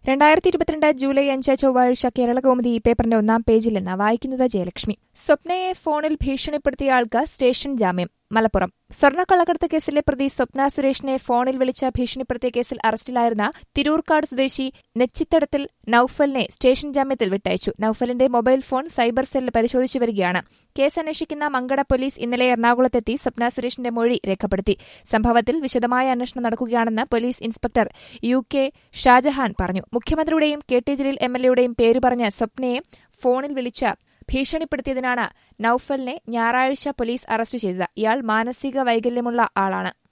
രണ്ടായിരത്തി ഇരുപത്തിരണ്ട് ജൂലൈ അഞ്ച് ചൊവ്വാഴ്ച കേരളകൗമുദി ഈ പേപ്പറിന്റെ ഒന്നാം പേജിൽ നിന്ന് വായിക്കുന്നത് ജയലക്ഷ്മി സ്വപ്നയെ ഫോണിൽ ഭീഷണിപ്പെടുത്തിയ ആൾക്ക് സ്റ്റേഷൻ ജാമ്യം മലപ്പുറം സ്വർണ്ണക്കള്ളക്കടത്ത് കേസിലെ പ്രതി സ്വപ്ന സുരേഷിനെ ഫോണിൽ വിളിച്ച് ഭീഷണിപ്പെടുത്തിയ കേസിൽ അറസ്റ്റിലായിരുന്ന തിരൂർക്കാട് സ്വദേശി നെച്ചിത്തടത്തിൽ നൌഫലിനെ സ്റ്റേഷൻ ജാമ്യത്തിൽ വിട്ടയച്ചു നൌഫലിന്റെ മൊബൈൽ ഫോൺ സൈബർ സെൽ പരിശോധിച്ചു വരികയാണ് കേസ് അന്വേഷിക്കുന്ന മങ്കട പോലീസ് ഇന്നലെ എറണാകുളത്തെത്തി സ്വപ്ന സുരേഷിന്റെ മൊഴി രേഖപ്പെടുത്തി സംഭവത്തിൽ വിശദമായ അന്വേഷണം നടക്കുകയാണെന്ന് police inspector U K Shajahan പറഞ്ഞു മുഖ്യമന്ത്രിയുടെയും K T Jalil M L എയുടെയും പേര് പറഞ്ഞ് സ്വപ്നയെ ഫോണിൽ വിളിച്ച് ഭീഷണിപ്പെടുത്തിയതിനാണ് നൌഫലിനെ ഞായറാഴ്ച പോലീസ് അറസ്റ്റ് ചെയ്തത് ഇയാൾ മാനസിക വൈകല്യമുള്ള ആളാണ്